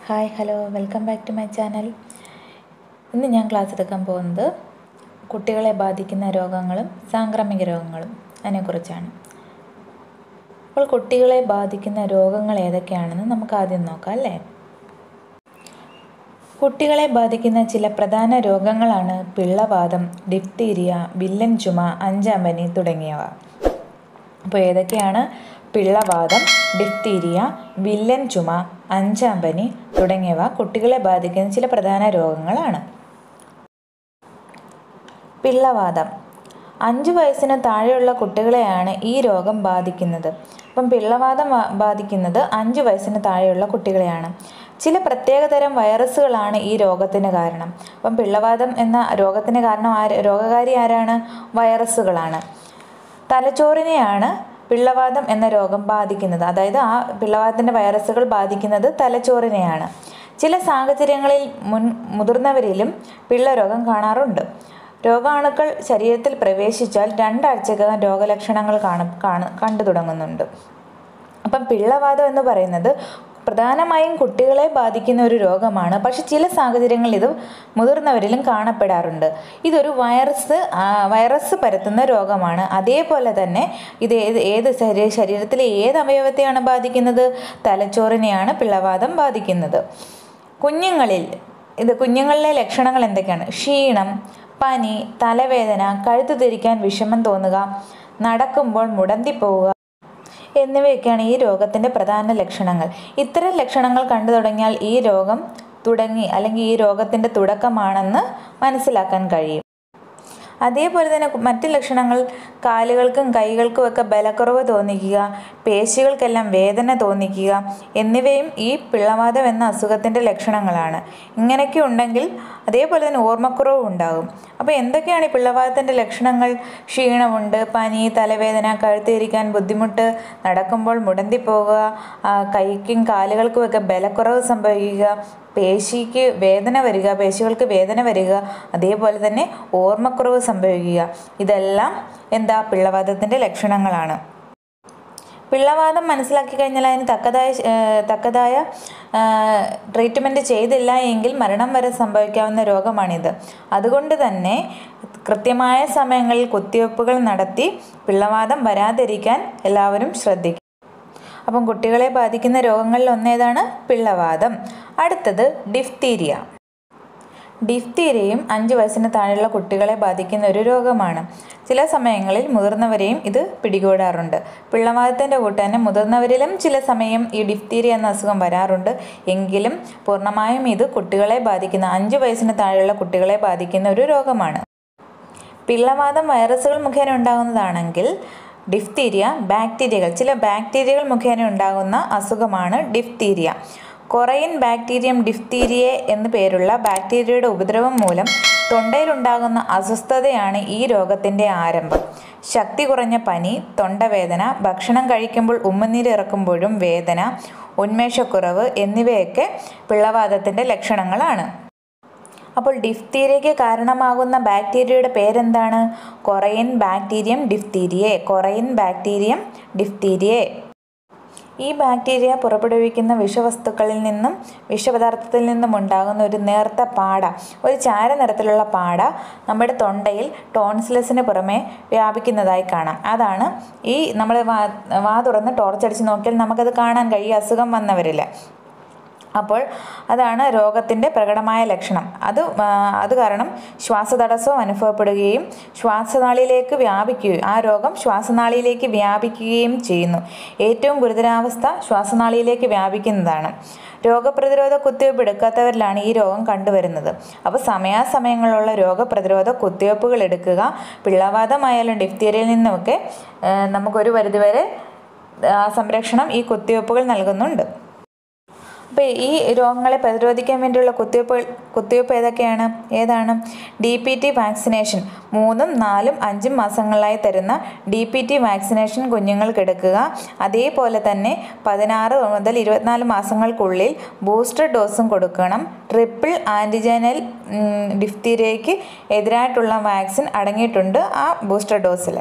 hi hello welcome back to my channel ഇന്ന് ഞാൻ class എടുക്കാൻ പോകുന്നത് കുട്ടികളെ ബാധിക്കുന്ന രോഗങ്ങളും സാംക്രമിക രോഗങ്ങളും അതിനെക്കുറിച്ചാണ് അപ്പോൾ കുട്ടികളെ ബാധിക്കുന്ന രോഗങ്ങൾ ഏതൊക്കെയാണെന്ന് നമുക്ക് ആദ്യം നോക്കാം അല്ലേ കുട്ടികളെ ബാധിക്കുന്ന ചില പ്രധാന രോഗങ്ങളാണ് പിള്ളവാതം ഡിഫ്തീരിയ വില്ലൻ ചുമ അഞ്ചാമ്പനി തുടങ്ങിയവ അപ്പോൾ ഏതൊക്കെയാണ് പിള്ളവാതം ഡിഫ്തീരിയ വില്ലൻ ചുമ അഞ്ചാമ്പനി തുടങ്ങിയവ കുട്ടികളെ ബാധിക്കുന്ന ചില പ്രധാന രോഗങ്ങളാണ് പിള്ളവാതം അഞ്ച് വയസ്സിന് താഴെയുള്ള കുട്ടികളെയാണ് ഈ രോഗം ബാധിക്കുന്നത് അപ്പം പിള്ളവാതം ബാ- ബാധിക്കുന്നത് അഞ്ച് വയസ്സിന് താഴെയുള്ള കുട്ടികളെയാണ് ചില പ്രത്യേകതരം വൈറസുകളാണ് ഈ രോഗത്തിന് കാരണം അപ്പം പിള്ളവാതം എന്ന രോഗത്തിന് കാരണം ആര് രോഗകാരി ആരാണ് വൈറസുകളാണ് തലച്ചോറിനെയാണ് പിള്ളവാതം എന്ന രോഗം ബാധിക്കുന്നത് അതായത് ആ പിള്ളവാതത്തിൻ്റെ വൈറസുകൾ ബാധിക്കുന്നത് തലച്ചോറിനെയാണ് ചില സാഹചര്യങ്ങളിൽ മുൻ മുതിർന്നവരിലും പിള്ളരോഗം കാണാറുണ്ട് രോഗാണുക്കൾ ശരീരത്തിൽ പ്രവേശിച്ചാൽ രണ്ടാഴ്ചക്കകം രോഗലക്ഷണങ്ങൾ കാണ കാണ കണ്ടു തുടങ്ങുന്നുണ്ട് അപ്പം പിള്ളവാതം എന്ന് പറയുന്നത് പ്രധാനമായും കുട്ടികളെ ബാധിക്കുന്ന ഒരു രോഗമാണ് പക്ഷെ ചില സാഹചര്യങ്ങളിൽ ഇത് മുതിർന്നവരിലും കാണപ്പെടാറുണ്ട് ഇതൊരു വൈറസ് ആ, വൈറസ് പരത്തുന്ന രോഗമാണ് അതേപോലെ തന്നെ ഇത് ഏത് ഏത് ശരീ ശരീരത്തിലെ ഏത് അവയവത്തെയാണ് ബാധിക്കുന്നത് തലച്ചോറിനെയാണ് പിള്ളവാതം ബാധിക്കുന്നത് കുഞ്ഞുങ്ങളിൽ ഇത് കുഞ്ഞുങ്ങളിലെ ലക്ഷണങ്ങൾ എന്തൊക്കെയാണ് ക്ഷീണം പനി തലവേദന കഴുത്ത് തിരിക്കാൻ വിഷമം തോന്നുക നടക്കുമ്പോൾ മുടന്തിപ്പോവുക എന്നിവയൊക്കെയാണ് ഈ രോഗത്തിൻ്റെ പ്രധാന ലക്ഷണങ്ങൾ ഇത്തരം ലക്ഷണങ്ങൾ കണ്ടു തുടങ്ങിയാൽ ഈ രോഗം തുടങ്ങി അല്ലെങ്കിൽ ഈ രോഗത്തിൻ്റെ തുടക്കമാണെന്ന് മനസ്സിലാക്കാൻ കഴിയും അതേപോലെ തന്നെ കു- മറ്റ് ലക്ഷണങ്ങൾ കാലുകൾക്കും കൈകൾക്കും ഒക്കെ ബലക്കുറവ് തോന്നിക്കുക പേശികൾക്കെല്ലാം വേദന തോന്നിക്കുക എന്നിവയും ഈ പിള്ളവാതം എന്ന അസുഖത്തിൻ്റെ ലക്ഷണങ്ങളാണ് ഇങ്ങനെയൊക്കെ ഉണ്ടെങ്കിൽ അതേപോലെ തന്നെ ഓർമ്മക്കുറവും ഉണ്ടാകും അപ്പോൾ എന്തൊക്കെയാണ് ഈ പിള്ളവാതത്തിൻ്റെ ലക്ഷണങ്ങൾ ക്ഷീണമുണ്ട് പനി തലവേദന കഴുത്തിരിക്കാൻ ബുദ്ധിമുട്ട് നടക്കുമ്പോൾ മുടന്തിപ്പോവുക ആ, കൈക്കും കാലുകൾക്കും ഒക്കെ ബലക്കുറവ് സംഭവിക്കുക പേശിക്ക് വേദന വരിക പേശികൾക്ക് വേദന വരിക അതേപോലെ തന്നെ ഓർമ്മക്കുറവ് സംഭവിക്കുക ഇതെല്ലാം എന്താ പിള്ളവാതത്തിൻ്റെ ലക്ഷണങ്ങളാണ് പിള്ളവാതം മനസ്സിലാക്കി കഴിഞ്ഞാൽ അതിന് തക്കതായ ഏഹ്, തക്കതായ ട്രീറ്റ്മെൻറ്റ് ചെയ്തില്ല എങ്കിൽ മരണം വരെ സംഭവിക്കാവുന്ന രോഗമാണിത് അതുകൊണ്ട് തന്നെ കൃത്യമായ സമയങ്ങളിൽ കുത്തിവയ്പ്പുകൾ നടത്തി പിള്ളവാതം വരാതിരിക്കാൻ എല്ലാവരും ശ്രദ്ധിക്കും അപ്പം കുട്ടികളെ ബാധിക്കുന്ന രോഗങ്ങളിൽ ഒന്നേതാണ് പിള്ളവാതം അടുത്തത് ഡിഫ്തീരിയ ഡിഫ്തീരിയയും അഞ്ച് വയസ്സിന് താഴെയുള്ള കുട്ടികളെ ബാധിക്കുന്ന ഒരു രോഗമാണ് ചില സമയങ്ങളിൽ മുതിർന്നവരെയും ഇത് പിടികൂടാറുണ്ട് പിള്ളവാതത്തിൻ്റെ കൂട്ട് തന്നെ മുതിർന്നവരിലും ചില സമയം ഈ ഡിഫ്തീരിയ എന്ന അസുഖം വരാറുണ്ട് എങ്കിലും പൂർണ്ണമായും ഇത് കുട്ടികളെ ബാധിക്കുന്ന അഞ്ച് വയസ്സിന് താഴെയുള്ള കുട്ടികളെ ബാധിക്കുന്ന ഒരു രോഗമാണ് പിള്ളവാതം വൈറസുകൾ മുഖേന ഉണ്ടാകുന്നതാണെങ്കിൽ ഡിഫ്തീരിയ ബാക്ടീരിയകൾ ചില ബാക്ടീരിയകൾ മുഖേന ഉണ്ടാകുന്ന അസുഖമാണ് ഡിഫ്തീരിയ കൊറൈൻ ബാക്ടീരിയം ഡിഫ്തീരിയെ എന്നു പേരുള്ള ബാക്ടീരിയയുടെ ഉപദ്രവം മൂലം തൊണ്ടയിലുണ്ടാകുന്ന അസ്വസ്ഥതയാണ് ഈ രോഗത്തിൻ്റെ ആരംഭം ശക്തി കുറഞ്ഞ പനി തൊണ്ടവേദന ഭക്ഷണം കഴിക്കുമ്പോൾ ഉമ്മനീര് ഇറക്കുമ്പോഴും വേദന ഉന്മേഷക്കുറവ് എന്നിവയൊക്കെ പിള്ളവാതത്തിൻ്റെ ലക്ഷണങ്ങളാണ് അപ്പോൾ ഡിഫ്തീരിയയ്ക്ക് കാരണമാകുന്ന ബാക്ടീരിയയുടെ പേരെന്താണ് കൊറയൻ ബാക്ടീരിയം ഡിഫ്തീരിയെ കൊറയൻ ബാക്ടീരിയം ഡിഫ്തീരിയെ ഈ ബാക്ടീരിയ പുറപ്പെടുവിക്കുന്ന വിഷവസ്തുക്കളിൽ നിന്നും വിഷപദാർത്ഥത്തിൽ നിന്നും ഉണ്ടാകുന്ന ഒരു നേർത്ത പാട ഒരു ചാര നിറത്തിലുള്ള പാട നമ്മുടെ തൊണ്ടയിൽ ടോൺസിലസിന് പുറമെ വ്യാപിക്കുന്നതായി കാണാം അതാണ് ഈ നമ്മൾ വാ വാ തുറന്ന് ടോർച്ചടിച്ച് നോക്കിയാൽ നമുക്കത് കാണാൻ കഴിയും അസുഖം വന്നവരിൽ അപ്പോൾ അതാണ് രോഗത്തിൻ്റെ പ്രകടമായ ലക്ഷണം അത് ആ, അത് കാരണം ശ്വാസതടസ്സവും അനുഭവപ്പെടുകയും ശ്വാസനാളിയിലേക്ക് വ്യാപിക്കുകയും ആ രോഗം ശ്വാസനാളിയിലേക്ക് വ്യാപിക്കുകയും ചെയ്യുന്നു ഏറ്റവും ഗുരുതരാവസ്ഥ ശ്വാസനാളിയിലേക്ക് വ്യാപിക്കുന്നതാണ് രോഗപ്രതിരോധ കുത്തിവയ്പ്പ് എടുക്കാത്തവരിലാണ് ഈ രോഗം കണ്ടുവരുന്നത് അപ്പോൾ സമയാസമയങ്ങളിലുള്ള രോഗപ്രതിരോധ കുത്തിവയ്പ്പുകൾ എടുക്കുക പിള്ളവാതമായാലും ഡിഫ്തീരിയയിൽ നിന്നുമൊക്കെ ആ, നമുക്കൊരു പരിധിവരെ ആ, സംരക്ഷണം ഈ കുത്തിവയ്പ്പുകൾ നൽകുന്നുണ്ട് അപ്പോൾ ഈ രോഗങ്ങളെ പ്രതിരോധിക്കാൻ വേണ്ടിയുള്ള കുത്തിവയ്പ്പ് കുത്തിവയ്പ്പ് ഏതൊക്കെയാണ് ഏതാണ് ഡി പി ടി വാക്സിനേഷൻ മൂന്നും നാലും അഞ്ചും മാസങ്ങളിലായി തരുന്ന ഡി പി ടി വാക്സിനേഷൻ കുഞ്ഞുങ്ങൾക്ക് എടുക്കുക അതേപോലെ തന്നെ പതിനാറ് മുതൽ ഇരുപത്തിനാല് മാസങ്ങൾക്കുള്ളിൽ ബൂസ്റ്റർ ഡോസും കൊടുക്കണം ട്രിപ്പിൾ ആൻറ്റിജനൽ ഡിഫ്തീരിയയ്ക്ക് എതിരായിട്ടുള്ള വാക്സിൻ അടങ്ങിയിട്ടുണ്ട് ആ ബൂസ്റ്റർ ഡോസിൽ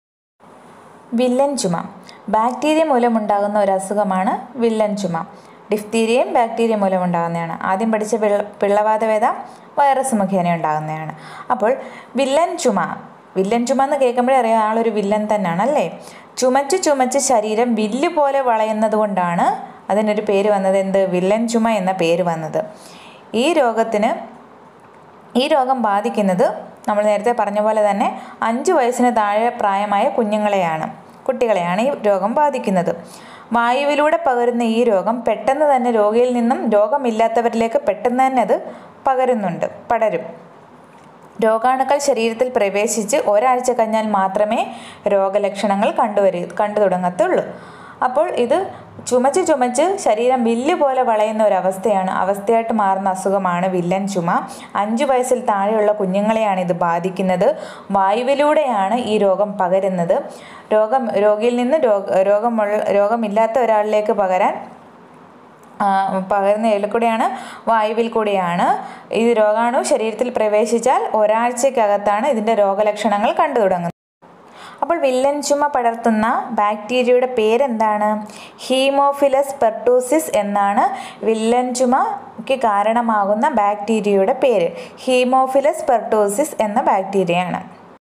വില്ലൻ ചുമ ബാക്ടീരിയ മൂലമുണ്ടാകുന്ന ഒരു അസുഖമാണ് വില്ലൻ ചുമ ഡിഫ്തീരിയയും ബാക്ടീരിയ മൂലം ഉണ്ടാകുന്നതാണ് ആദ്യം പഠിച്ച പിള്ള പിള്ളവാതവേദ വൈറസ് മുഖേന ഉണ്ടാകുന്നതാണ് അപ്പോൾ വില്ലൻ ചുമ വില്ലൻ ചുമ എന്ന് കേൾക്കുമ്പോഴേ അറിയാം ആളൊരു വില്ലൻ തന്നെയാണ് അല്ലേ ചുമച്ച് ചുമച്ച് ശരീരം വില്ല് പോലെ വളയുന്നത് കൊണ്ടാണ് അതിനൊരു പേര് വന്നത് എന്ത് വില്ലൻ ചുമ എന്ന പേര് വന്നത് ഈ രോഗത്തിന് ഈ രോഗം ബാധിക്കുന്നത് നമ്മൾ നേരത്തെ പറഞ്ഞ പോലെ തന്നെ അഞ്ച് വയസ്സിന് താഴെ പ്രായമായ കുഞ്ഞുങ്ങളെയാണ് കുട്ടികളെയാണ് ഈ രോഗം ബാധിക്കുന്നത് വായുവിലൂടെ പകരുന്ന ഈ രോഗം പെട്ടെന്ന് തന്നെ രോഗിയിൽ നിന്നും രോഗമില്ലാത്തവരിലേക്ക് പെട്ടെന്ന് തന്നെ അത് പകരുന്നുണ്ട് പടരും രോഗാണുക്കൾ ശരീരത്തിൽ പ്രവേശിച്ച് ഒരാഴ്ച കഴിഞ്ഞാൽ മാത്രമേ രോഗലക്ഷണങ്ങൾ കണ്ടുവരു കണ്ടു തുടങ്ങത്തുള്ളൂ അപ്പോൾ ഇത് ചുമച്ച് ചുമച്ച് ശരീരം വില്ല് പോലെ വളയുന്ന ഒരു അവസ്ഥയാണ് അവസ്ഥയായിട്ട് മാറുന്ന അസുഖമാണ് വില്ലൻ ചുമ അഞ്ച് വയസ്സിൽ താഴെയുള്ള കുഞ്ഞുങ്ങളെയാണ് ഇത് ബാധിക്കുന്നത് വായുവിലൂടെയാണ് ഈ രോഗം പകരുന്നത് രോഗം രോഗിയിൽ നിന്ന് രോഗ രോഗമുള്ള രോഗമില്ലാത്ത ഒരാളിലേക്ക് പകരാൻ ആ, പകരുന്ന ഇതിൽ കൂടെയാണ് വായുവിൽ കൂടിയാണ് ഈ രോഗാണു ശരീരത്തിൽ പ്രവേശിച്ചാൽ ഒരാഴ്ചക്കകത്താണ് ഇതിൻ്റെ രോഗലക്ഷണങ്ങൾ കണ്ടു തുടങ്ങുന്നത് അപ്പോൾ വില്ലൻ ചുമ പടർത്തുന്ന ബാക്ടീരിയയുടെ പേരെന്താണ് ഹീമോഫിലസ് പെർട്ടൂസിസ് എന്നാണ് വില്ലൻ ചുമയ്ക്ക് കാരണമാകുന്ന ബാക്ടീരിയയുടെ പേര് ഹീമോഫിലസ് പെർട്ടൂസിസ് എന്ന ബാക്ടീരിയയാണ്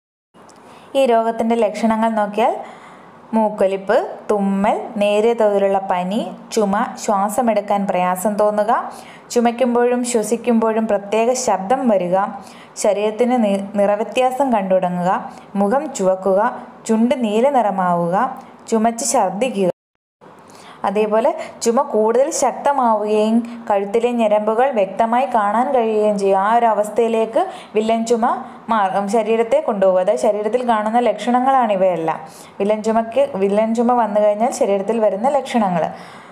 ഈ രോഗത്തിൻ്റെ ലക്ഷണങ്ങൾ നോക്കിയാൽ മൂക്കൊലിപ്പ് തുമ്മൽ നേരിയ തോതിലുള്ള പനി ചുമ ശ്വാസമെടുക്കാൻ പ്രയാസം തോന്നുക ചുമയ്ക്കുമ്പോഴും ശ്വസിക്കുമ്പോഴും പ്രത്യേക ശബ്ദം വരിക ശരീരത്തിന് നി നിറവ്യത്യാസം കണ്ടുടങ്ങുക മുഖം ചുവക്കുക ചുണ്ട് നീല നിറമാവുക ചുമച്ച് ഛർദ്ദിക്കുക അതേപോലെ ചുമ കൂടുതൽ ശക്തമാവുകയും കഴുത്തിലെ ഞരമ്പുകൾ വ്യക്തമായി കാണാൻ കഴിയുകയും ചെയ്യും ആ ഒരു അവസ്ഥയിലേക്ക് വില്ലൻ ചുമ മാ- ശരീരത്തെ കൊണ്ടുപോകും അതായത് ശരീരത്തിൽ കാണുന്ന ലക്ഷണങ്ങളാണ് ഇവയെല്ലാം വില്ലൻ ചുമയ്ക്ക് വില്ലൻ ചുമ വന്നു കഴിഞ്ഞാൽ ശരീരത്തിൽ വരുന്ന ലക്ഷണങ്ങൾ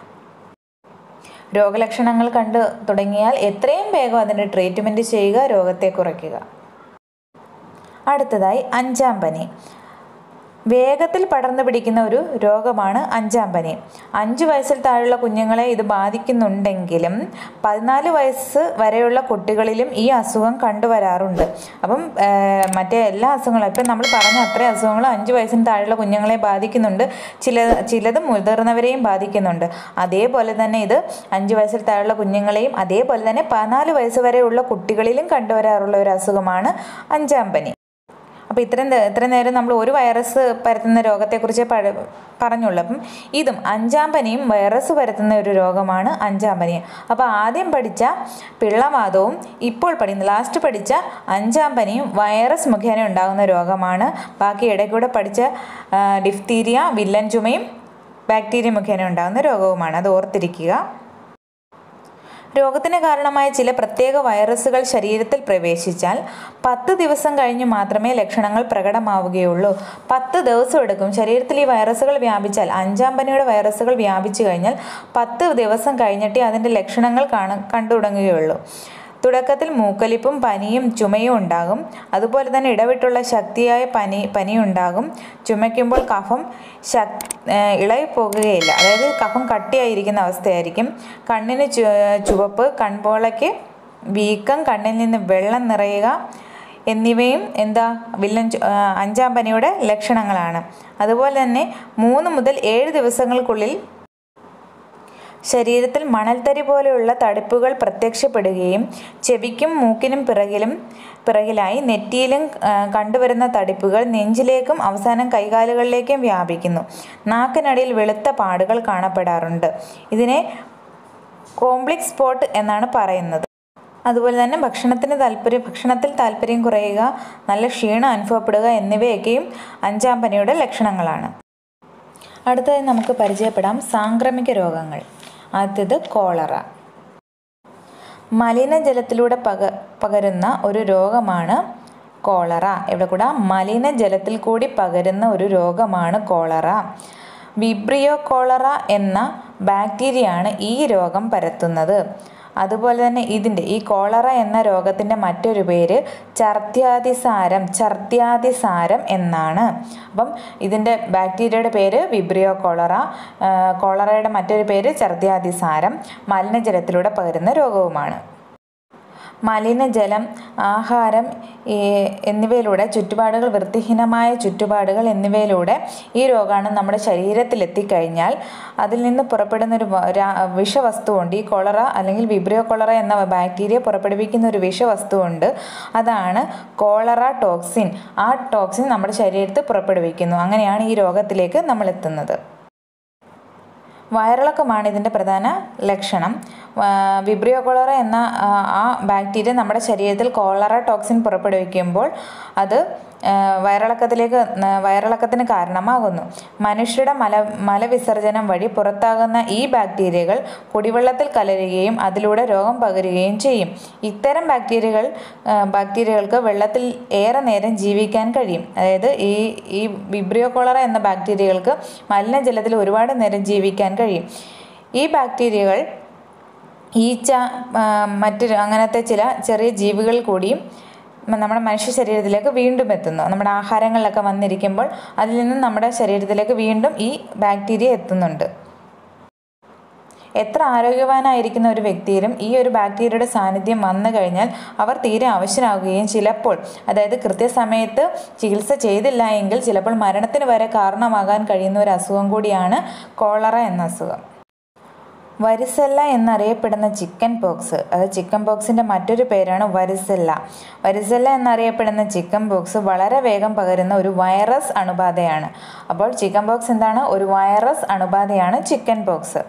രോഗലക്ഷണങ്ങൾ കണ്ടു തുടങ്ങിയാൽ എത്രയും വേഗം അതിൻ്റെ ട്രീറ്റ്മെൻറ്റ് ചെയ്യുക രോഗത്തെ കുറയ്ക്കുക അടുത്തതായി അഞ്ചാം പനി വേഗത്തിൽ പടർന്നു പിടിക്കുന്ന ഒരു രോഗമാണ് അഞ്ചാം പനി അഞ്ച് വയസ്സിൽ താഴെയുള്ള കുഞ്ഞുങ്ങളെ ഇത് ബാധിക്കുന്നുണ്ടെങ്കിലും പതിനാല് വയസ്സ് വരെയുള്ള കുട്ടികളിലും ഈ അസുഖം കണ്ടുവരാറുണ്ട് അപ്പം ഏർ, മറ്റേ എല്ലാ അസുഖങ്ങളും ഇപ്പം നമ്മൾ പറഞ്ഞ അത്രയും അസുഖങ്ങളും അഞ്ച് വയസ്സിന് താഴെയുള്ള കുഞ്ഞുങ്ങളെ ബാധിക്കുന്നുണ്ട് ചില ചിലത് മുതിർന്നവരെയും ബാധിക്കുന്നുണ്ട് അതേപോലെ തന്നെ ഇത് അഞ്ച് വയസ്സിൽ താഴെയുള്ള കുഞ്ഞുങ്ങളെയും അതേപോലെ തന്നെ പതിനാല് വയസ്സ് വരെയുള്ള കുട്ടികളിലും കണ്ടുവരാറുള്ള ഒരു അസുഖമാണ് അഞ്ചാം പനി അപ്പോൾ ഇത്രയും നേ- ഇത്രയും നേരം നമ്മൾ ഒരു വൈറസ് പരത്തുന്ന രോഗത്തെക്കുറിച്ച് പഴ പറഞ്ഞുള്ളൂ അപ്പം ഇതും അഞ്ചാം പനിയും വൈറസ് പരത്തുന്ന ഒരു രോഗമാണ് അഞ്ചാം പനി അപ്പോൾ ആദ്യം പഠിച്ച പിള്ളവാതവും ഇപ്പോൾ പഠിക്കുന്ന ലാസ്റ്റ് പഠിച്ച അഞ്ചാം പനിയും വൈറസ് മുഖേന ഉണ്ടാകുന്ന രോഗമാണ് ബാക്കി ഇടയ്ക്കൂടെ പഠിച്ച ആ, ഡിഫ്തീരിയ വില്ലൻ ചുമയും ബാക്ടീരിയ മുഖേന ഉണ്ടാകുന്ന രോഗവുമാണ് അത് ഓർത്തിരിക്കുക രോഗത്തിന് കാരണമായ ചില പ്രത്യേക വൈറസുകൾ ശരീരത്തിൽ പ്രവേശിച്ചാൽ പത്ത് ദിവസം കഴിഞ്ഞ് മാത്രമേ ലക്ഷണങ്ങൾ പ്രകടമാവുകയുള്ളൂ പത്ത് ദിവസം എടുക്കും ശരീരത്തിൽ ഈ വൈറസുകൾ വ്യാപിച്ചാൽ അഞ്ചാം പനിയുടെ വൈറസുകൾ വ്യാപിച്ചു കഴിഞ്ഞാൽ പത്ത് ദിവസം കഴിഞ്ഞിട്ടേ അതിൻ്റെ ലക്ഷണങ്ങൾ കാണ കണ്ടു തുടങ്ങുകയുള്ളൂ തുടക്കത്തിൽ മൂക്കലിപ്പും പനിയും ചുമയും ഉണ്ടാകും അതുപോലെ തന്നെ ഇടവിട്ടുള്ള ശക്തിയായ പനി പനിയുണ്ടാകും ചുമയ്ക്കുമ്പോൾ കഫം ശക് ഏഹ് ഇളകി പോകുകയില്ല അതായത് കഫം കട്ടിയായിരിക്കുന്ന അവസ്ഥയായിരിക്കും കണ്ണിന് ചു ചുവപ്പ് കൺപോളയ്ക്ക് വീക്കം കണ്ണിൽ നിന്ന് വെള്ളം നിറയുക എന്നിവയും എന്താ വില്ലൻ ചു- ആ, അഞ്ചാം പനിയുടെ ലക്ഷണങ്ങളാണ് അതുപോലെ തന്നെ മൂന്ന് മുതൽ ഏഴ് ദിവസങ്ങൾക്കുള്ളിൽ ശരീരത്തിൽ മണൽത്തരി പോലെയുള്ള തടിപ്പുകൾ പ്രത്യക്ഷപ്പെടുകയും ചെവിക്കും മൂക്കിനും പിറകിലും പിറകിലായി നെറ്റിയിലും ആ, കണ്ടുവരുന്ന തടിപ്പുകൾ നെഞ്ചിലേക്കും അവസാനം കൈകാലുകളിലേക്കും വ്യാപിക്കുന്നു നാക്കിനടിയിൽ വെളുത്ത പാടുകൾ കാണപ്പെടാറുണ്ട് ഇതിനെ കോംപ്ലിക്സ് സ്പോട്ട് എന്നാണ് പറയുന്നത് അതുപോലെ തന്നെ ഭക്ഷണത്തിന് താല്പര്യം ഭക്ഷണത്തിൽ താല്പര്യം കുറയുക നല്ല ക്ഷീണം അനുഭവപ്പെടുക എന്നിവയൊക്കെയും അഞ്ചാം പനിയുടെ ലക്ഷണങ്ങളാണ് അടുത്തതായി നമുക്ക് പരിചയപ്പെടാം സാംക്രമിക രോഗങ്ങൾ ആദ്യത്തേത് കോളറ മലിനജലത്തിലൂടെ പക പകരുന്ന ഒരു രോഗമാണ് കോളറ ഇവിടെ കൂടെ മലിനജലത്തിൽ കൂടി പകരുന്ന ഒരു രോഗമാണ് കോളറ വിബ്രിയോ കോളറ എന്ന ബാക്ടീരിയയാണ് ഈ രോഗം പരത്തുന്നത് അതുപോലെ തന്നെ ഇതിൻ്റെ ഈ കോളറ എന്ന രോഗത്തിൻ്റെ മറ്റൊരു പേര് ഛർദ്യാതിസാരം ഛർദ്യാതിസാരം എന്നാണ് അപ്പം ഇതിൻ്റെ ബാക്ടീരിയയുടെ പേര് വിബ്രിയോ കോളറ ആ, കോളറയുടെ മറ്റൊരു പേര് ഛർദ്യാതിസാരം മലിനജലത്തിലൂടെ പകരുന്ന രോഗവുമാണ് മലിനജലം ആഹാരം ഈ എന്നിവയിലൂടെ ചുറ്റുപാടുകൾ വൃത്തിഹീനമായ ചുറ്റുപാടുകൾ എന്നിവയിലൂടെ ഈ രോഗാണു നമ്മുടെ ശരീരത്തിലെത്തിക്കഴിഞ്ഞാൽ അതിൽ നിന്ന് പുറപ്പെടുന്ന ഒരു വ- രാ- വിഷവസ്തുവുണ്ട് ഈ കൊളറ അല്ലെങ്കിൽ വിബ്രിയോ കൊളറ എന്ന ബാക്ടീരിയ പുറപ്പെടുവിക്കുന്ന ഒരു വിഷവസ്തുവുണ്ട് അതാണ് കോളറ ടോക്സിൻ ആ ടോക്സിൻ നമ്മുടെ ശരീരത്തിൽ പുറപ്പെടുവിക്കുന്നു അങ്ങനെയാണ് ഈ രോഗത്തിലേക്ക് നമ്മൾ എത്തുന്നത് വയറിളക്കമാണ് ഇതിൻ്റെ പ്രധാന ലക്ഷണം ആ, വിബ്രിയോ കൊളറ എന്ന ആ, ആ ബാക്ടീരിയ നമ്മുടെ ശരീരത്തിൽ കോളറ ടോക്സിൻ പുറപ്പെടുവിക്കുമ്പോൾ അത് ആ, വയറിളക്കത്തിലേക്ക് ന- വയറിളക്കത്തിന് കാരണമാകുന്നു മനുഷ്യരുടെ മല മലവിസർജനം വഴി പുറത്താകുന്ന ഈ ബാക്ടീരിയകൾ കുടിവെള്ളത്തിൽ കലരുകയും അതിലൂടെ രോഗം പകരുകയും ചെയ്യും ഇത്തരം ബാക്ടീരിയകൾ ആ, ബാക്ടീരിയകൾക്ക് വെള്ളത്തിൽ ഏറെ നേരം ജീവിക്കാൻ കഴിയും അതായത് ഈ ഈ വിബ്രിയോ കോളറ എന്ന ബാക്ടീരിയകൾക്ക് മലിനജലത്തിൽ ഒരുപാട് നേരം ജീവിക്കാൻ കഴിയും ഈ ബാക്ടീരിയകൾ ഈച്ച ആ, മറ്റ് അങ്ങനത്തെ ചില ചെറിയ ജീവികൾ കൂടിയും നമ്മുടെ മനുഷ്യ ശരീരത്തിലേക്ക് വീണ്ടും എത്തുന്നു നമ്മുടെ ആഹാരങ്ങളിലൊക്കെ വന്നിരിക്കുമ്പോൾ അതിൽ നിന്നും നമ്മുടെ ശരീരത്തിലേക്ക് വീണ്ടും ഈ ബാക്ടീരിയ എത്തുന്നുണ്ട് എത്ര ആരോഗ്യവാനായിരിക്കുന്ന ഒരു വ്യക്തിയിലും ഈ ഒരു ബാക്ടീരിയയുടെ സാന്നിധ്യം വന്നു കഴിഞ്ഞാൽ അവർ തീരെ അവശരാകുകയും ചിലപ്പോൾ അതായത് കൃത്യസമയത്ത് ചികിത്സ ചെയ്തില്ല എങ്കിൽ ചിലപ്പോൾ മരണത്തിന് വരെ കാരണമാകാൻ കഴിയുന്ന ഒരു അസുഖം കൂടിയാണ് കോളറ എന്ന അസുഖം വരിസെല്ല എന്നറിയപ്പെടുന്ന ചിക്കൻ പോക്സ് അത് ചിക്കൻ പോക്സിൻ്റെ മറ്റൊരു പേരാണ് വരിസെല്ല വരിസെല്ല എന്നറിയപ്പെടുന്ന ചിക്കൻ പോക്സ് വളരെ വേഗം പകരുന്ന ഒരു വൈറസ് അണുബാധയാണ് അപ്പോൾ ചിക്കൻ പോക്സ് എന്താണ് ഒരു വൈറസ് അണുബാധയാണ് chicken pox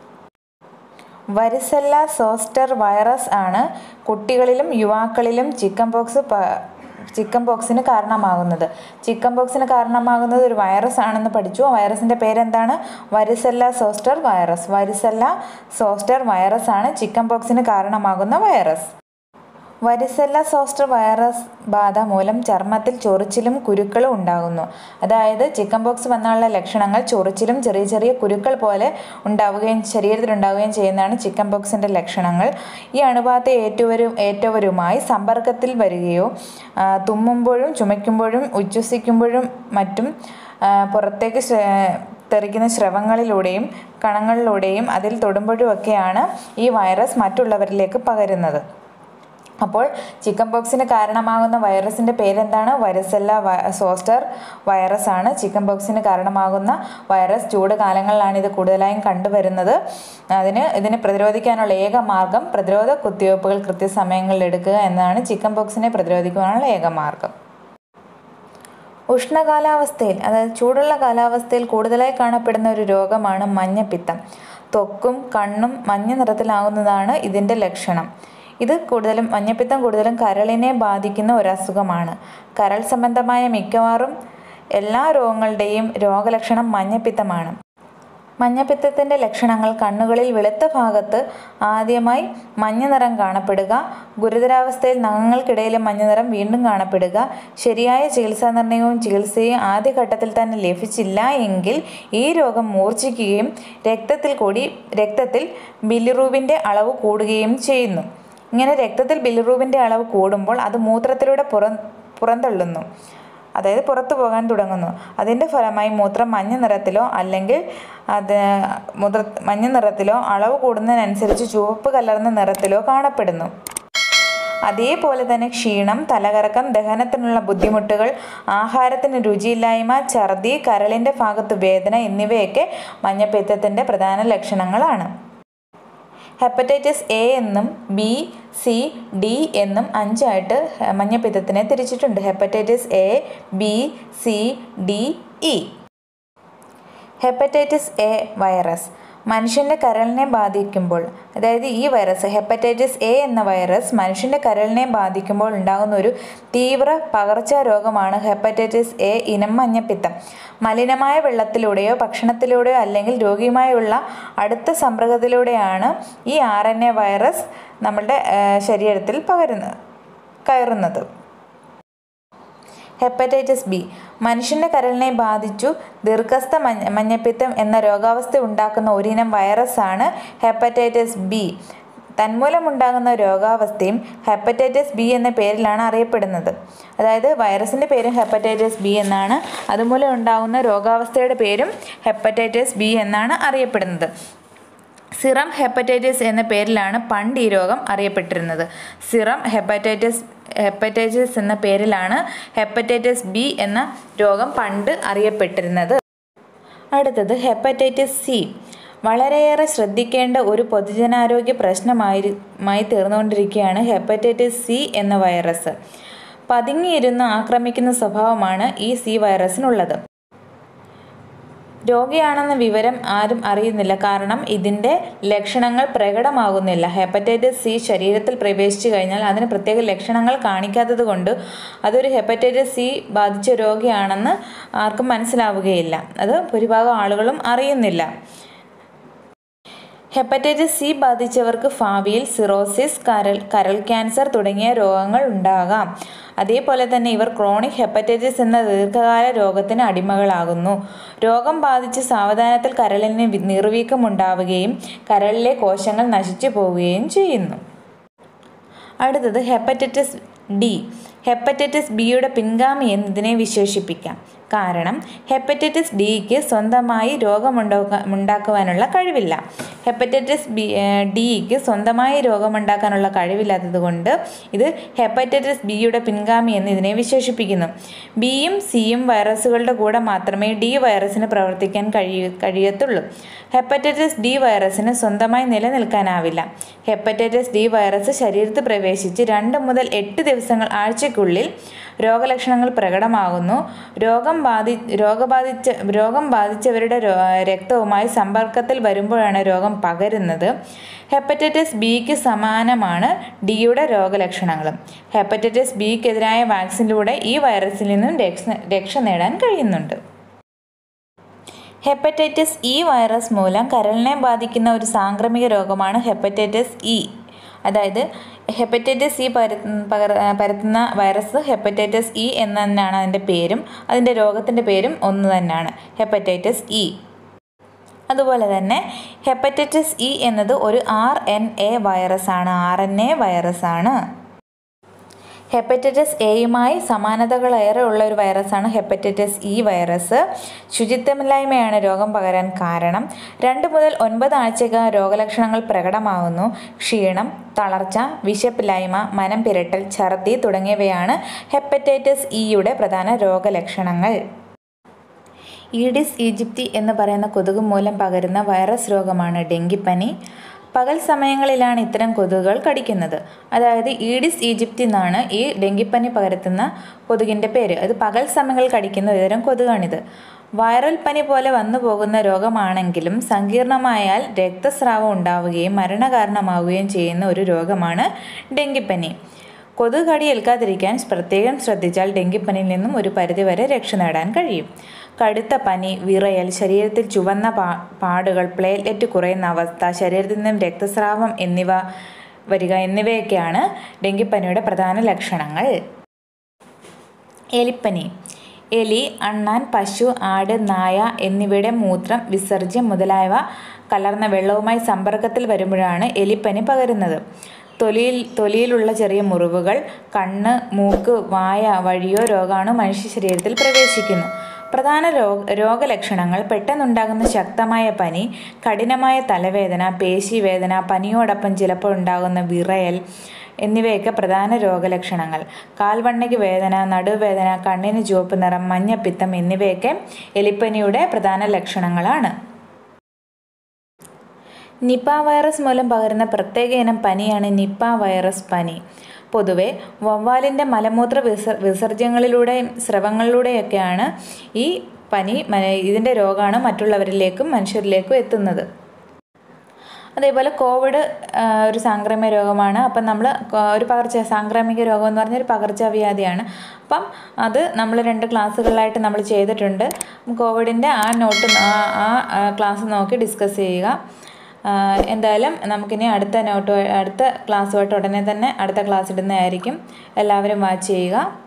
varicella zoster virus ആണ് കുട്ടികളിലും യുവാക്കളിലും ചിക്കൻ പോക്സ് പ ചിക്കൻ പോക്സിന് കാരണമാകുന്നത് ചിക്കൻ പോക്സിന് കാരണമാകുന്നത് ഒരു വൈറസ് ആണെന്ന് പഠിച്ചു ആ വൈറസിൻ്റെ പേരെന്താണ് varicella zoster virus varicella zoster virus ആണ് ചിക്കൻ പോക്സിന് കാരണമാകുന്ന വൈറസ് വരിസെല്ല സോസ്റ്റർ വൈറസ് ബാധ മൂലം ചർമ്മത്തിൽ ചൊറിച്ചിലും കുരുക്കളും ഉണ്ടാകുന്നു അതായത് ചിക്കൻ ബോക്സ് വന്നുള്ള ലക്ഷണങ്ങൾ ചൊറിച്ചിലും ചെറിയ ചെറിയ കുരുക്കൾ പോലെ ഉണ്ടാവുകയും ശരീരത്തിലുണ്ടാവുകയും ചെയ്യുന്നതാണ് ചിക്കൻ ബോക്സിൻ്റെ ലക്ഷണങ്ങൾ ഈ അണുബാധ ഏറ്റവരും ഏറ്റവരുമായി സമ്പർക്കത്തിൽ വരികയോ ആ, തുമ്മുമ്പോഴും ചുമയ്ക്കുമ്പോഴും ഉച്ഛ്വസിക്കുമ്പോഴും മറ്റും ആ, പുറത്തേക്ക് ശ്ര- തെറിക്കുന്ന സ്രവങ്ങളിലൂടെയും കണങ്ങളിലൂടെയും അതിൽ തൊടുമ്പോഴുമൊക്കെയാണ് ഈ വൈറസ് മറ്റുള്ളവരിലേക്ക് പകരുന്നത് അപ്പോൾ ചിക്കൻ പോക്സിന് കാരണമാകുന്ന വൈറസിൻ്റെ പേരെന്താണ് വൈറസെല്ല വ- സോസ്റ്റർ വൈറസ് ആണ് ചിക്കൻ പോക്സിന് കാരണമാകുന്ന വൈറസ് ചൂട് കാലങ്ങളിലാണ് ഇത് കൂടുതലായും കണ്ടുവരുന്നത് അതിന് ഇതിനെ പ്രതിരോധിക്കാനുള്ള ഏക മാർഗം പ്രതിരോധ കുത്തിവയ്പ്പുകൾ കൃത്യസമയങ്ങളിൽ എടുക്കുക എന്നതാണ് ചിക്കൻ പോക്സിനെ പ്രതിരോധിക്കുവാനുള്ള ഏക മാർഗം ഉഷ്ണകാലാവസ്ഥയിൽ അതായത് ചൂടുള്ള കാലാവസ്ഥയിൽ കൂടുതലായി കാണപ്പെടുന്ന ഒരു രോഗമാണ് മഞ്ഞപ്പിത്തം ത്വക്കും കണ്ണും മഞ്ഞ നിറത്തിലാവുന്നതാണ് ഇതിൻ്റെ ലക്ഷണം ഇത് കൂടുതലും മഞ്ഞപ്പിത്തം കൂടുതലും കരളിനെ ബാധിക്കുന്ന ഒരു അസുഖമാണ് കരൾ സംബന്ധമായ മിക്കവാറും എല്ലാ രോഗങ്ങളുടെയും രോഗലക്ഷണം മഞ്ഞപ്പിത്തമാണ് മഞ്ഞപ്പിത്തത്തിൻ്റെ ലക്ഷണങ്ങൾ കണ്ണുകളിൽ വെളുത്ത ഭാഗത്ത് ആദ്യമായി മഞ്ഞ നിറം കാണപ്പെടുക ഗുരുതരാവസ്ഥയിൽ നഖങ്ങൾക്കിടയിലെ മഞ്ഞ നിറം വീണ്ടും കാണപ്പെടുക ശരിയായ ചികിത്സാ നിർണയവും ചികിത്സയും ആദ്യഘട്ടത്തിൽ തന്നെ ലഭിച്ചില്ല എങ്കിൽ ഈ രോഗം മൂർച്ഛിക്കുകയും രക്തത്തിൽ കൂടി രക്തത്തിൽ ബിലിറൂബിൻ്റെ അളവ് കൂടുകയും ചെയ്യുന്നു ഇങ്ങനെ രക്തത്തിൽ ബിലിറൂബിൻ്റെ അളവ് കൂടുമ്പോൾ അത് മൂത്രത്തിലൂടെ പുറം പുറന്തള്ളുന്നു അതായത് പുറത്തു പോകാൻ തുടങ്ങുന്നു അതിൻ്റെ ഫലമായി മൂത്രം മഞ്ഞ നിറത്തിലോ അല്ലെങ്കിൽ അത് മുദ്ര മഞ്ഞ നിറത്തിലോ അളവ് കൂടുന്നതിനനുസരിച്ച് ചുവപ്പ് കലർന്ന നിറത്തിലോ കാണപ്പെടുന്നു അതേപോലെ തന്നെ ക്ഷീണം തലകറക്കം ദഹനത്തിനുള്ള ബുദ്ധിമുട്ടുകൾ ആഹാരത്തിന് രുചിയില്ലായ്മ ഛർദി കരളിൻ്റെ ഭാഗത്ത് വേദന എന്നിവയൊക്കെ മഞ്ഞപ്പിത്തത്തിൻ്റെ പ്രധാന ലക്ഷണങ്ങളാണ് ഹെപ്പറ്റൈറ്റിസ് എ എന്നും ബി സി ഡി എന്നും അഞ്ചായിട്ട് മഞ്ഞപ്പിത്തത്തിനെ തിരിച്ചിട്ടുണ്ട് hepatitis A B C D E hepatitis A virus മനുഷ്യൻ്റെ കരളിനെ ബാധിക്കുമ്പോൾ അതായത് ഈ വൈറസ് ഹെപ്പറ്റൈറ്റിസ് എ എന്ന വൈറസ് മനുഷ്യൻ്റെ കരളിനെ ബാധിക്കുമ്പോൾ ഉണ്ടാകുന്ന ഒരു തീവ്ര പകർച്ചാ രോഗമാണ് ഹെപ്പറ്റൈറ്റിസ് എ ഇനം മഞ്ഞപ്പിത്തം മലിനമായ വെള്ളത്തിലൂടെയോ ഭക്ഷണത്തിലൂടെയോ അല്ലെങ്കിൽ രോഗിയുമായുള്ള അടുത്ത സമ്പർക്കത്തിലൂടെയാണ് ഈ ആർ എൻ എ വൈറസ് നമ്മുടെ ആ, ശരീരത്തിൽ പകരുന്നത് കയറുന്നത് ഹെപ്പറ്റൈറ്റിസ് ബി മനുഷ്യൻ്റെ കരളിനെ ബാധിച്ചു ദീർഘസ്ഥ മഞ്ഞ മഞ്ഞപ്പിത്തം എന്ന രോഗാവസ്ഥ ഉണ്ടാക്കുന്ന ഒരിനം വൈറസാണ് ഹെപ്പറ്റൈറ്റിസ് ബി തന്മൂലമുണ്ടാകുന്ന രോഗാവസ്ഥയും ഹെപ്പറ്റൈറ്റിസ് ബി എന്ന പേരിലാണ് അറിയപ്പെടുന്നത് അതായത് വൈറസിൻ്റെ പേരും ഹെപ്പറ്റൈറ്റിസ് ബി എന്നാണ് അതുമൂലം ഉണ്ടാകുന്ന രോഗാവസ്ഥയുടെ പേരും ഹെപ്പറ്റൈറ്റിസ് ബി എന്നാണ് അറിയപ്പെടുന്നത് സിറം ഹെപ്പറ്റൈറ്റിസ് എന്ന പേരിലാണ് പണ്ട് ഈ രോഗം അറിയപ്പെട്ടിരുന്നത് സിറം ഹെപ്പറ്റൈറ്റിസ് ഹെപ്പറ്റൈറ്റിസ് എന്ന പേരിലാണ് ഹെപ്പറ്റൈറ്റിസ് ബി എന്ന രോഗം പണ്ട് അറിയപ്പെട്ടിരുന്നത് അടുത്തത് ഹെപ്പറ്റൈറ്റിസ് സി വളരെയേറെ ശ്രദ്ധിക്കേണ്ട ഒരു പൊതുജനാരോഗ്യ പ്രശ്നമായി മായി തീർന്നുകൊണ്ടിരിക്കുകയാണ് ഹെപ്പറ്റൈറ്റിസ് സി എന്ന വൈറസ് പതുങ്ങിയിരുന്ന് ആക്രമിക്കുന്ന സ്വഭാവമാണ് ഈ സി വൈറസിനുള്ളത് രോഗിയാണെന്ന വിവരം ആരും അറിയുന്നില്ല കാരണം ഇതിൻ്റെ ലക്ഷണങ്ങൾ പ്രകടമാകുന്നില്ല ഹെപ്പറ്റൈറ്റിസ് സി ശരീരത്തിൽ പ്രവേശിച്ചു കഴിഞ്ഞാൽ അതിന് പ്രത്യേക ലക്ഷണങ്ങൾ കാണിക്കാത്തത് കൊണ്ട് അതൊരു ഹെപ്പറ്റൈറ്റിസ് സി ബാധിച്ച രോഗിയാണെന്ന് ആർക്കും മനസ്സിലാവുകയില്ല അത് ഭൂരിഭാഗം ആളുകളും അറിയുന്നില്ല ഹെപ്പറ്റൈറ്റിസ് സി ബാധിച്ചവർക്ക് ഭാവിയിൽ സിറോസിസ് കരൾ കരൾ ക്യാൻസർ തുടങ്ങിയ രോഗങ്ങൾ ഉണ്ടാകാം അതേപോലെ തന്നെ ഇവർ ക്രോണിക് ഹെപ്പറ്റൈറ്റിസ് എന്ന ദീർഘകാല രോഗത്തിന് അടിമകളാകുന്നു രോഗം ബാധിച്ച് സാവധാനത്തിൽ കരളിന് നീർവീക്കം ഉണ്ടാവുകയും കരളിലെ കോശങ്ങൾ നശിച്ചു പോവുകയും ചെയ്യുന്നു അടുത്തത് ഹെപ്പറ്റൈറ്റിസ് ഡി ഹെപ്പറ്റൈറ്റിസ് ബിയുടെ പിൻഗാമി എന്നതിനെ വിശേഷിപ്പിക്കാം കാരണം ഹെപ്പറ്റൈറ്റിസ് ഡിക്ക് സ്വന്തമായി രോഗമുണ്ടാക്കുക ഉണ്ടാക്കുവാനുള്ള കഴിവില്ല ഹെപ്പറ്റൈറ്റിസ് ബി ഡിക്ക് സ്വന്തമായി രോഗമുണ്ടാക്കാനുള്ള കഴിവില്ലാത്തത് കൊണ്ട് ഇത് ഹെപ്പറ്റൈറ്റിസ് ബിയുടെ പിൻഗാമി എന്ന് ഇതിനെ വിശേഷിപ്പിക്കുന്നു ബിയും സിയും വൈറസുകളുടെ കൂടെ മാത്രമേ ഡി വൈറസിന് പ്രവർത്തിക്കാൻ കഴിയ കഴിയത്തുള്ളൂ ഹെപ്പറ്റൈറ്റിസ് ഡി വൈറസിന് സ്വന്തമായി നിലനിൽക്കാനാവില്ല ഹെപ്പറ്റൈറ്റിസ് ഡി വൈറസ് ശരീരത്തിൽ പ്രവേശിച്ച് രണ്ട് മുതൽ എട്ട് ദിവസങ്ങൾ ആഴ്ചയ്ക്കുള്ളിൽ രോഗലക്ഷണങ്ങൾ പ്രകടമാകുന്നു രോഗം ബാധി രോഗബാധിച്ച രോഗം ബാധിച്ചവരുടെ രക്തവുമായി സമ്പർക്കത്തിൽ വരുമ്പോഴാണ് രോഗം പകരുന്നത് ഹെപ്പറ്റൈറ്റിസ് ബിക്ക് സമാനമാണ് ഡിയുടെ രോഗലക്ഷണങ്ങളും ഹെപ്പറ്റൈറ്റിസ് ബിക്കെതിരായ വാക്സിനിലൂടെ ഈ വൈറസിൽ നിന്നും രക്ഷ രക്ഷ നേടാൻ കഴിയുന്നുണ്ട് ഹെപ്പറ്റൈറ്റിസ് ഇ വൈറസ് മൂലം കരളിനെ ബാധിക്കുന്ന ഒരു സാംക്രമിക രോഗമാണ് ഹെപ്പറ്റൈറ്റിസ് ഇ അതായത് ഹെപ്പറ്റൈറ്റിസ് ഇ പര പകർ പരത്തുന്ന വൈറസ് ഹെപ്പറ്റൈറ്റിസ് ഇ എന്ന് തന്നെയാണ് അതിൻ്റെ പേരും അതിൻ്റെ രോഗത്തിൻ്റെ പേരും ഒന്ന് തന്നെയാണ് ഹെപ്പറ്റൈറ്റിസ് ഇ അതുപോലെ തന്നെ ഹെപ്പറ്റൈറ്റിസ് ഇ എന്നത് ഒരു ആർ എൻ എ വൈറസാണ് ആർ എൻ എ വൈറസാണ് ഹെപ്പറ്റൈറ്റിസ് എയുമായി സമാനതകളേറെ ഉള്ള ഒരു വൈറസാണ് ഹെപ്പറ്റൈറ്റിസ് ഇ വൈറസ് ശുചിത്വമില്ലായ്മയാണ് രോഗം പകരാൻ കാരണം രണ്ട് മുതൽ ഒൻപത് ആഴ്ചക്കകം രോഗലക്ഷണങ്ങൾ പ്രകടമാകുന്നു ക്ഷീണം തളർച്ച വിശപ്പില്ലായ്മ മനം പിരട്ടൽ ഛർദി തുടങ്ങിയവയാണ് ഹെപ്പറ്റൈറ്റിസ് ഇയുടെ പ്രധാന രോഗലക്ഷണങ്ങൾ ഈഡിസ് ഈജിപ്തി എന്ന് പറയുന്ന കൊതുക് മൂലം പകരുന്ന വൈറസ് രോഗമാണ് ഡെങ്കിപ്പനി പകൽ സമയങ്ങളിലാണ് ഇത്തരം കൊതുകുകൾ കടിക്കുന്നത് അതായത് ഈഡിസ് ഈജിപ്തി എന്നാണ് ഈ ഡെങ്കിപ്പനി പകരത്തുന്ന കൊതുകിൻ്റെ പേര് അത് പകൽ സമയങ്ങളിൽ കടിക്കുന്ന ഒരുതരം കൊതുകാണിത് വൈറൽ പനി പോലെ വന്നു പോകുന്ന രോഗമാണെങ്കിലും സങ്കീർണമായാൽ രക്തസ്രാവം ഉണ്ടാവുകയും മരണകാരണമാവുകയും ചെയ്യുന്ന ഒരു രോഗമാണ് ഡെങ്കിപ്പനി കൊതുക് കടി ഏൽക്കാതിരിക്കാൻ പ്രത്യേകം ശ്രദ്ധിച്ചാൽ ഡെങ്കിപ്പനിയിൽ നിന്നും ഒരു പരിധിവരെ രക്ഷ നേടാൻ കഴിയും കടുത്ത പനി വിറയൽ ശരീരത്തിൽ ചുവന്ന പാ പാടുകൾ പ്ലേറ്റ്ലെറ്റ് കുറയുന്ന അവസ്ഥ ശരീരത്തിൽ നിന്നും രക്തസ്രാവം എന്നിവ വരിക എന്നിവയൊക്കെയാണ് ഡെങ്കിപ്പനിയുടെ പ്രധാന ലക്ഷണങ്ങൾ എലിപ്പനി എലി അണ്ണാൻ പശു ആട് നായ എന്നിവയുടെ മൂത്രം വിസർജ്യം മുതലായവ കലർന്ന വെള്ളവുമായി സമ്പർക്കത്തിൽ വരുമ്പോഴാണ് എലിപ്പനി പകരുന്നത് തൊലിയിൽ തൊലിയിലുള്ള ചെറിയ മുറിവുകൾ കണ്ണ് മൂക്ക് വായ വഴിയോ രോഗാണു മനുഷ്യ ശരീരത്തിൽ പ്രവേശിക്കുന്നു പ്രധാന രോഗ രോഗലക്ഷണങ്ങൾ പെട്ടെന്നുണ്ടാകുന്ന ശക്തമായ പനി കഠിനമായ തലവേദന പേശിവേദന പനിയോടൊപ്പം ചിലപ്പോൾ ഉണ്ടാകുന്ന വിറയൽ എന്നിവയൊക്കെ പ്രധാന രോഗലക്ഷണങ്ങൾ കാൽവണ്ണയ്ക്ക് വേദന നടുവേദന കണ്ണിന് ചുവപ്പ് നിറം മഞ്ഞപ്പിത്തം എന്നിവയൊക്കെ എലിപ്പനിയുടെ പ്രധാന ലക്ഷണങ്ങളാണ് നിപ്പ വൈറസ് മൂലം പകരുന്ന പ്രത്യേക ഇനം പനിയാണ് നിപ്പ വൈറസ് പനി പൊതുവെ വവ്വാലിൻ്റെ മലമൂത്ര വിസർ വിസർജ്യങ്ങളിലൂടെയും സ്രവങ്ങളിലൂടെയൊക്കെയാണ് ഈ പനി ഇതിൻ്റെ രോഗമാണ് മറ്റുള്ളവരിലേക്കും മനുഷ്യരിലേക്കും എത്തുന്നത് അതേപോലെ കോവിഡ് ഒരു സാംക്രമിക രോഗമാണ് അപ്പം നമ്മൾ ഒരു പകർച്ച സാംക്രമിക രോഗം എന്ന് പറഞ്ഞൊരു പകർച്ചവ്യാധിയാണ് അപ്പം അത് നമ്മൾ രണ്ട് ക്ലാസ്സുകളിലായിട്ട് നമ്മൾ ചെയ്തിട്ടുണ്ട് കോവിഡിൻ്റെ ആ നോട്ട് ആ ക്ലാസ് നോക്കി ഡിസ്കസ് ചെയ്യുക എന്തായാലും നമുക്കിനി അടുത്ത നോട്ട് അടുത്ത ക്ലാസ്സുമായിട്ട് ഉടനെ തന്നെ അടുത്ത ക്ലാസ് ഇടുന്നതായിരിക്കും എല്ലാവരും വാച്ച് ചെയ്യുക